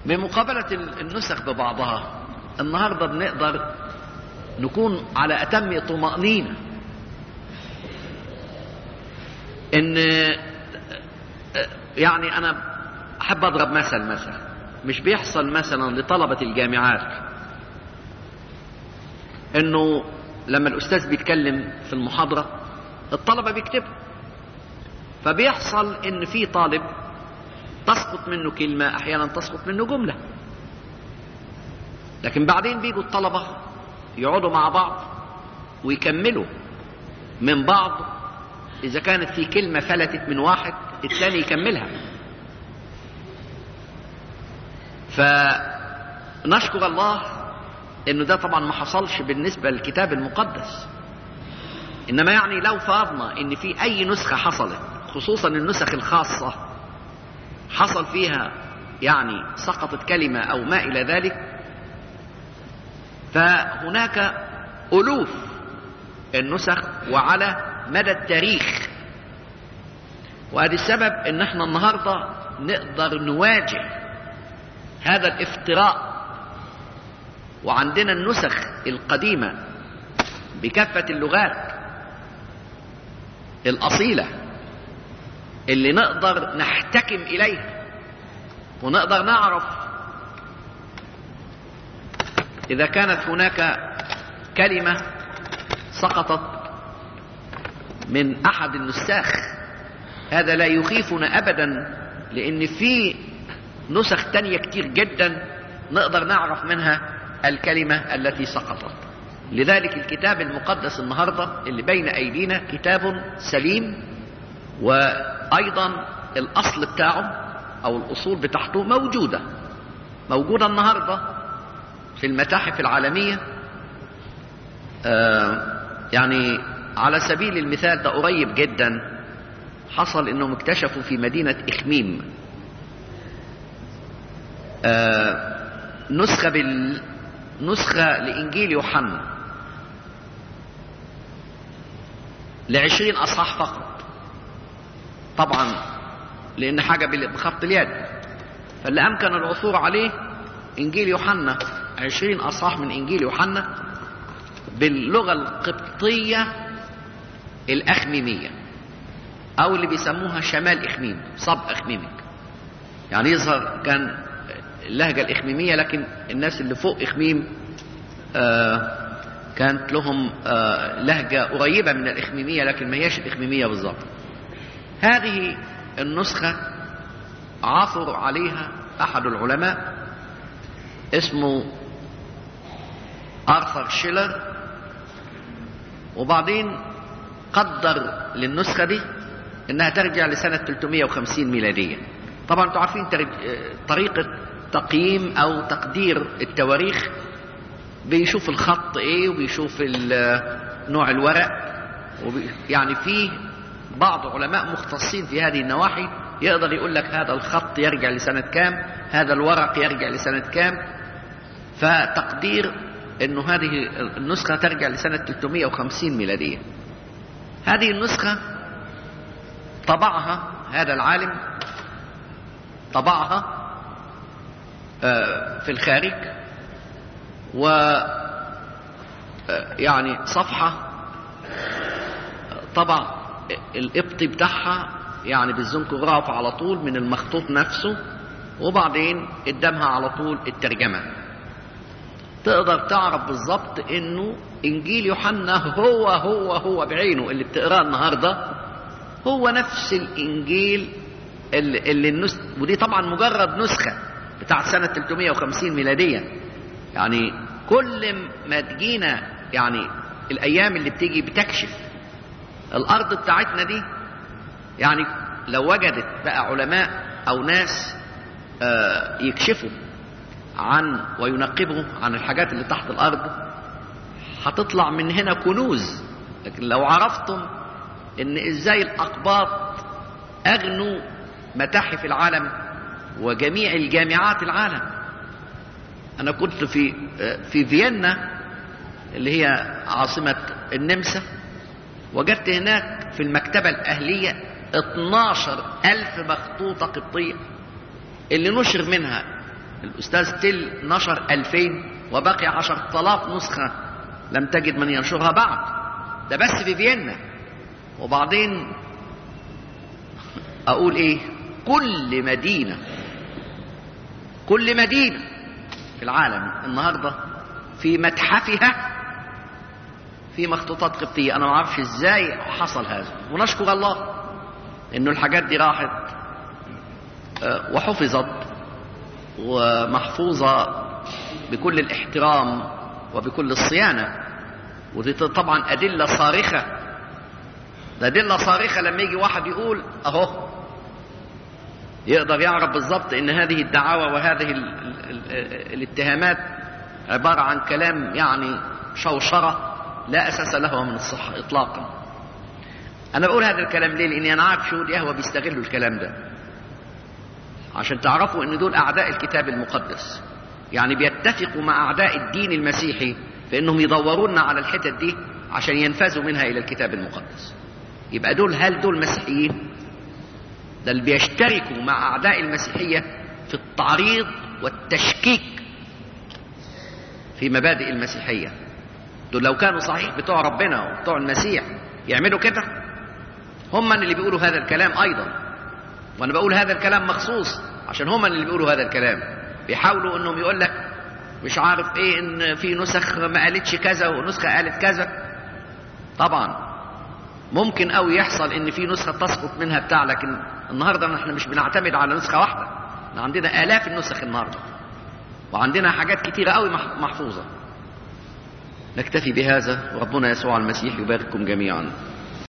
بمقابلة النسخ ببعضها النهاردة بنقدر نكون على أتم طمأنينة إن يعني أنا أحب أضرب مثل مثلا مش بيحصل مثلا لطلبة الجامعات إنه لما الأستاذ بيتكلم في المحاضرة الطلبة بيكتبوا فبيحصل إن في طالب تسقط منه كلمة أحيانا تسقط منه جملة لكن بعدين بيجوا الطلبة يقعدوا مع بعض ويكملوا من بعض إذا كانت في كلمة فلتت من واحد الثاني يكملها فنشكر الله انه ده طبعا ما حصلش بالنسبة للكتاب المقدس انما يعني لو فرضنا ان في اي نسخة حصلت خصوصا النسخ الخاصة حصل فيها يعني سقطت كلمة او ما الى ذلك فهناك الوف النسخ وعلى مدى التاريخ وهذا السبب ان احنا النهارده نقدر نواجه هذا الافتراء وعندنا النسخ القديمه بكافه اللغات الاصيله اللي نقدر نحتكم اليها ونقدر نعرف اذا كانت هناك كلمه سقطت من احد النساخ هذا لا يخيفنا ابدا لان في نسخ تانية كتير جدا نقدر نعرف منها الكلمة التي سقطت لذلك الكتاب المقدس النهاردة اللي بين ايدينا كتاب سليم وايضا الاصل بتاعه او الاصول بتاعته موجودة موجودة النهاردة في المتاحف العالمية آه يعني على سبيل المثال ده قريب جدا حصل انهم اكتشفوا في مدينة اخميم آه نسخة بال نسخة لإنجيل يوحنا لعشرين أصحاح فقط طبعا لأن حاجة بخط اليد فاللي أمكن العثور عليه إنجيل يوحنا عشرين أصحاح من إنجيل يوحنا باللغة القبطية الأخميمية أو اللي بيسموها شمال إخميم صب أخميمك يعني يظهر كان اللهجة الإخميمية لكن الناس اللي فوق إخميم آه كانت لهم آه لهجة قريبة من الإخميمية لكن ما هيش الإخميمية بالظبط هذه النسخة عثر عليها أحد العلماء اسمه آرثر شيلر وبعدين قدر للنسخة دي انها ترجع لسنة 350 ميلادية طبعا انتوا عارفين طريقة تقييم او تقدير التواريخ بيشوف الخط ايه وبيشوف نوع الورق يعني في بعض علماء مختصين في هذه النواحي يقدر يقول لك هذا الخط يرجع لسنة كام هذا الورق يرجع لسنة كام فتقدير انه هذه النسخة ترجع لسنة 350 ميلادية هذه النسخة طبعها هذا العالم طبعها في الخارج و يعني صفحة طبع القبطي بتاعها يعني بالزنكوغراف على طول من المخطوط نفسه وبعدين قدامها على طول الترجمة تقدر تعرف بالظبط انه انجيل يوحنا هو هو هو بعينه اللي بتقراه النهارده هو نفس الانجيل اللي, اللي النس... ودي طبعا مجرد نسخه بتاعت سنه 350 ميلاديه يعني كل ما تجينا يعني الايام اللي بتيجي بتكشف الارض بتاعتنا دي يعني لو وجدت بقى علماء او ناس آه يكشفوا عن وينقبوا عن الحاجات اللي تحت الارض هتطلع من هنا كنوز لكن لو عرفتم ان ازاي الاقباط اغنوا متاحف العالم وجميع الجامعات العالم انا كنت في في فيينا اللي هي عاصمة النمسا وجدت هناك في المكتبة الأهلية 12 ألف مخطوطة قبطية اللي نشر منها الأستاذ تل نشر ألفين وبقي عشر آلاف نسخة لم تجد من ينشرها بعد ده بس في فيينا وبعدين أقول إيه كل مدينة كل مدينة في العالم النهاردة في متحفها في مخطوطات قبطية أنا ما أعرفش إزاي حصل هذا ونشكر الله إنه الحاجات دي راحت وحفظت ومحفوظة بكل الاحترام وبكل الصيانة ودي طبعا أدلة صارخة ده أدلة صارخة لما يجي واحد يقول أهو يقدر يعرف بالضبط ان هذه الدعاوى وهذه ال ال ال الاتهامات عبارة عن كلام يعني شوشرة لا أساس له من الصحة إطلاقا أنا بقول هذا الكلام ليه لأني أنا عارف شهود يهوى بيستغلوا الكلام ده عشان تعرفوا ان دول أعداء الكتاب المقدس يعني بيتفقوا مع أعداء الدين المسيحي في أنهم يدورونا على الحتت دي عشان ينفذوا منها إلى الكتاب المقدس يبقى دول هل دول مسيحيين ده اللي بيشتركوا مع أعداء المسيحية في التعريض والتشكيك في مبادئ المسيحية دول لو كانوا صحيح بتوع ربنا وبتوع المسيح يعملوا كده هم اللي بيقولوا هذا الكلام أيضا وأنا بقول هذا الكلام مخصوص عشان هم اللي بيقولوا هذا الكلام بيحاولوا انهم يقول لك مش عارف ايه ان في نسخ ما قالتش كذا ونسخه قالت كذا طبعا ممكن قوي يحصل ان في نسخه تسقط منها بتاع لكن النهارده احنا مش بنعتمد على نسخه واحده احنا عندنا الاف النسخ النهارده وعندنا حاجات كتيره قوي محفوظه نكتفي بهذا وربنا يسوع المسيح يبارككم جميعا